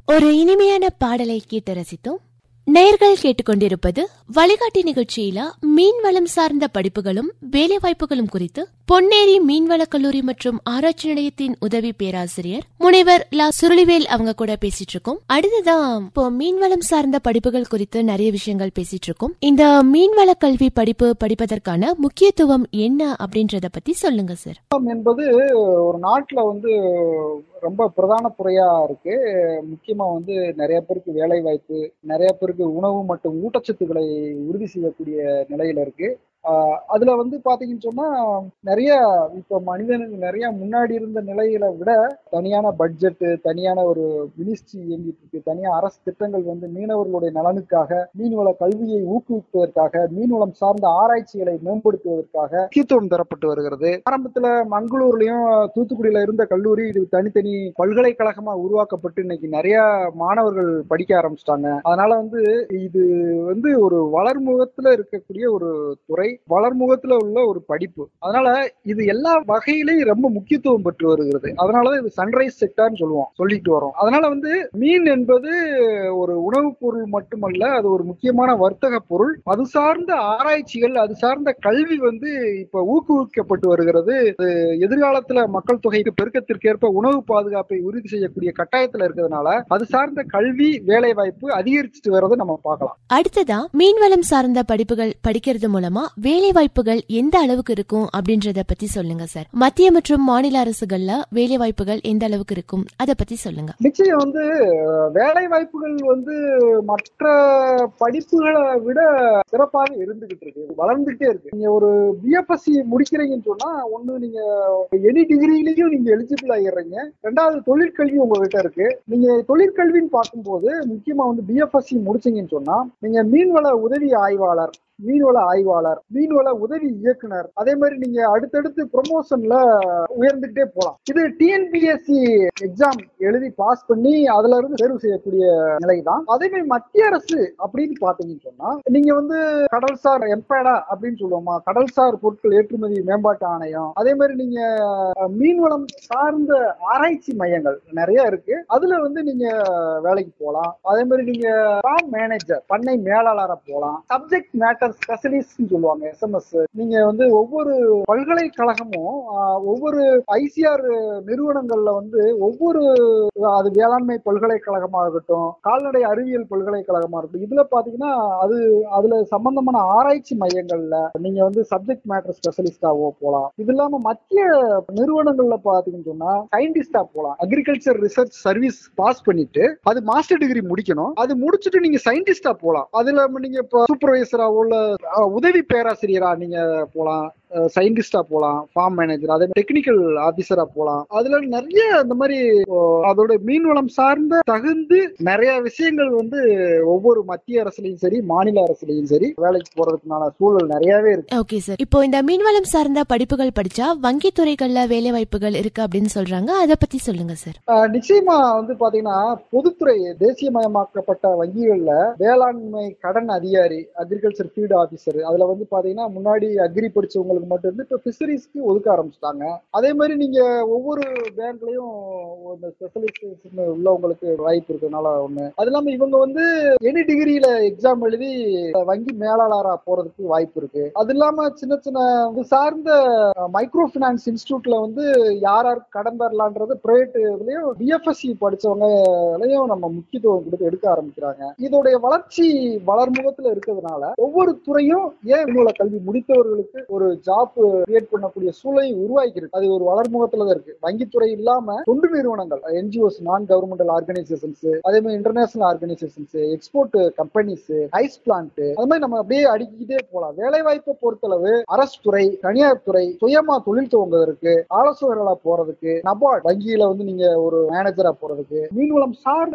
ஒரு இனிமையான பாடலை கேட்டு ரசித்தோம் நேர்கள் கேட்டுக்கொண்டிருப்பது வழிகாட்டி நிகழ்ச்சியில மீன்வளம் சார்ந்த படிப்புகளும் வேலைவாய்ப்புகளும் குறித்து பொன்னேரி மீன்வள கல்லூரி மற்றும் ஆராய்ச்சி நிலையத்தின் உதவி பேராசிரியர் முனைவர் லா சுருளிவேல் அவங்க கூட பேசிட்டு இருக்கோம் அடுத்ததான் இப்போ மீன்வளம் சார்ந்த படிப்புகள் குறித்து நிறைய விஷயங்கள் பேசிட்டு இருக்கோம் இந்த மீன்வள கல்வி படிப்பு படிப்பதற்கான முக்கியத்துவம் என்ன அப்படின்றத பத்தி சொல்லுங்க சார் மீன்வளம் என்பது ஒரு நாட்டுல வந்து ரொம்ப பிரதான துறையா இருக்கு முக்கியமா வந்து நிறைய பேருக்கு வேலை வாய்ப்பு நிறைய பேருக்கு உணவு மற்றும் ஊட்டச்சத்துக்களை உறுதி செய்யக்கூடிய நிலையில இருக்கு ஆஹ் அதுல வந்து பாத்தீங்கன்னு சொன்னா நிறைய இப்ப மனிதனுக்கு நிறைய முன்னாடி இருந்த நிலைகளை விட தனியான பட்ஜெட் தனியான ஒரு மினிஸ்ட்ரி இயங்கிட்டு இருக்கு தனியா அரசு திட்டங்கள் வந்து மீனவர்களுடைய நலனுக்காக மீன்வள கல்வியை ஊக்குவிப்பதற்காக மீன்வளம் சார்ந்த ஆராய்ச்சிகளை மேம்படுத்துவதற்காக முக்கியத்துவம் தரப்பட்டு வருகிறது ஆரம்பத்துல மங்களூர்லயும் தூத்துக்குடியில இருந்த கல்லூரி இது தனித்தனி பல்கலைக்கழகமா உருவாக்கப்பட்டு இன்னைக்கு நிறைய மாணவர்கள் படிக்க ஆரம்பிச்சிட்டாங்க அதனால வந்து இது வந்து ஒரு வளர்முகத்துல இருக்கக்கூடிய ஒரு துறை வளர்முகத்துல உள்ள ஒரு படிப்பு அதனால இது எல்லா வகையிலையும் ரொம்ப முக்கியத்துவம் பெற்று வருகிறது அதனாலதான் இது சன்ரைஸ் செக்டார்னு சொல்லுவோம் சொல்லிட்டு வரோம் அதனால வந்து மீன் என்பது ஒரு உணவுப் பொருள் மட்டுமல்ல அது ஒரு முக்கியமான வர்த்தக பொருள் அது சார்ந்த ஆராய்ச்சிகள் அது சார்ந்த கல்வி வந்து இப்ப ஊக்குவிக்கப்பட்டு வருகிறது அது எதிர்காலத்துல மக்கள் தொகைக்கு பெருக்கத்திற்கேற்ப உணவு பாதுகாப்பை உறுதி செய்யக்கூடிய கட்டாயத்துல இருக்கிறதுனால அது சார்ந்த கல்வி வேலை வாய்ப்பு அதிகரிச்சுட்டு வரதை நம்ம பார்க்கலாம் அடுத்ததா மீன்வளம் சார்ந்த படிப்புகள் படிக்கிறது மூலமா வேலை வாய்ப்புகள் எந்த அளவுக்கு இருக்கும் அப்படின்றத பத்தி சொல்லுங்க சார் மத்திய மற்றும் மாநில அரசுகள்ல வேலை வாய்ப்புகள் எந்த அளவுக்கு இருக்கும் அத பத்தி சொல்லுங்க நிச்சயம் வந்து வேலை வாய்ப்புகள் வந்து மற்ற படிப்புகளை விட சிறப்பாக இருந்துகிட்டு இருக்கு வளர்ந்துகிட்டே இருக்கு நீங்க ஒரு பிஎஃப்எஸ்சி முடிக்கிறீங்கன்னு சொன்னா ஒண்ணு நீங்க எனி டிகிரிலையும் நீங்க எலிஜிபிள் ஆகிடுறீங்க ரெண்டாவது தொழிற்கல்வி உங்ககிட்ட இருக்கு நீங்க தொழிற்கல்வின்னு பார்க்கும்போது முக்கியமா வந்து பிஎஃப்எஸ்சி முடிச்சீங்கன்னு சொன்னா நீங்க மீன்வள உதவி ஆய்வாளர் மீன்வள ஆய்வாளர் மீன்வள உதவி இயக்குனர் அதே மாதிரி நீங்க அடுத்தடுத்து ப்ரொமோஷன்ல உயர்ந்துகிட்டே போலாம் இது டிஎன்பிஎஸ்சி எக்ஸாம் எழுதி பாஸ் பண்ணி அதுல இருந்து தேர்வு செய்யக்கூடிய நிலை தான் அதே மாதிரி மத்திய அரசு அப்படின்னு பாத்தீங்கன்னு சொன்னா நீங்க வந்து கடல்சார் எம்பேடா அப்படின்னு சொல்லுவோமா கடல்சார் பொருட்கள் ஏற்றுமதி மேம்பாட்டு ஆணையம் அதே மாதிரி நீங்க மீன்வளம் சார்ந்த ஆராய்ச்சி மையங்கள் நிறைய இருக்கு அதுல வந்து நீங்க வேலைக்கு போகலாம் அதே மாதிரி நீங்க ஃபார்ம் மேனேஜர் பண்ணை மேலாளரா போகலாம் சப்ஜெக்ட் மேட்டர் ஸ்பெஷலிஸ்ட் சொல்லுவாங்க எஸ்எம்எஸ் நீங்க வந்து ஒவ்வொரு பல்கலைக்கழகமும் ஒவ்வொரு ஐசிஆர் நிறுவனங்கள்ல வந்து ஒவ்வொரு அது வேளாண்மை பல்கலைக்கழகமா இருக்கட்டும் கால்நடை அறிவியல் பல்கலைக்கழகமா இருக்கட்டும் இதுல பாத்தீங்கன்னா அது அதுல சம்பந்தமான ஆராய்ச்சி மையங்கள்ல நீங்க வந்து சப்ஜெக்ட் மேட்டர் ஸ்பெஷலிஸ்டாவோ போகலாம் இது இல்லாம மத்திய நிறுவனங்கள்ல பாத்தீங்கன்னு சொன்னா சயின்டிஸ்டா போகலாம் அக்ரிகல்ச்சர் ரிசர்ச் சர்வீஸ் பாஸ் பண்ணிட்டு அது மாஸ்டர் டிகிரி முடிக்கணும் அது முடிச்சுட்டு நீங்க சயின்டிஸ்டா போகலாம் அதுல நீங்க இப்போ சூப்பர்வைசராவோ இல்ல உதவி பேராசிரியரா நீங்க போலாம் சயின்டிஸ்டா போகலாம் ஃபார்ம் மேனேஜர் அதே டெக்னிக்கல் ஆபீசரா போகலாம் அதுல நிறைய இந்த மாதிரி அதோட மீன்வளம் சார்ந்த தகுந்து நிறைய விஷயங்கள் வந்து ஒவ்வொரு மத்திய அரசுலயும் சரி மாநில அரசுலயும் சரி வேலைக்கு போறதுக்குனால சூழல் நிறையவே இருக்கு ஓகே சார் இப்போ இந்த மீன்வளம் சார்ந்த படிப்புகள் படிச்சா வங்கி துறைகள்ல வேலை வாய்ப்புகள் இருக்கு அப்படின்னு சொல்றாங்க அத பத்தி சொல்லுங்க சார் நிச்சயமா வந்து பாத்தீங்கன்னா பொதுத்துறை தேசியமயமாக்கப்பட்ட வங்கிகள்ல வேளாண்மை கடன் அதிகாரி அக்ரிகல்ச்சர் ஃபீல்டு ஆபீசர் அதுல வந்து பாத்தீங்கன்னா முன்னாடி அக்ரி படிச்சவங்களுக்கு மட்டும் இருந்து இப்ப பிஷரிஸ்க்கு ஒதுக்க ஆரம்பிச்சிட்டாங்க அதே மாதிரி நீங்க ஒவ்வொரு பேங்க்லயும் இந்த ஸ்பெஷலிஸ்ட் உள்ளவங்களுக்கு வாய்ப்பு இருக்கிறதுனால ஒண்ணு அது இல்லாம இவங்க வந்து எனி டிகிரியில எக்ஸாம் எழுதி வங்கி மேலாளரா போறதுக்கு வாய்ப்பு இருக்கு அது இல்லாம சின்ன சின்ன இது சார்ந்த மைக்ரோ பினான்ஸ் இன்ஸ்டியூட்ல வந்து யார் யார் கடன் தரலான்றது பிரைவேட் இதுலயும் பிஎஃப்எஸ்சி படிச்சவங்களையும் நம்ம முக்கியத்துவம் கொடுத்து எடுக்க ஆரம்பிக்கிறாங்க இதோடைய வளர்ச்சி வளர்முகத்துல இருக்கிறதுனால ஒவ்வொரு துறையும் ஏன் இவ்வளவு கல்வி முடித்தவர்களுக்கு ஒரு ஜாப் கிரியேட் பண்ணக்கூடிய சூழலை உருவாக்கிருக்கு அது ஒரு வளர்முகத்துல தான் இருக்கு வங்கித்துறை இல்லாம தொண்டு நிறுவனங்கள் என்ஜிஓஸ் நான் கவர்மெண்டல் ஆர்கனைசேஷன்ஸ் அதே மாதிரி international organisations export companies ice plant அது மாதிரி நம்ம அப்படியே அடிக்கிட்டே போலாம் வேலை வாய்ப்பை பொறுத்தளவு அரசு துறை தனியார் துறை சுயமா தொழில் துவங்குவதற்கு ஆலோசகர்களா போறதுக்கு நபார்ட் வங்கியில வந்து நீங்க ஒரு மேனேஜரா போறதுக்கு மீன்வளம் சார்ந்த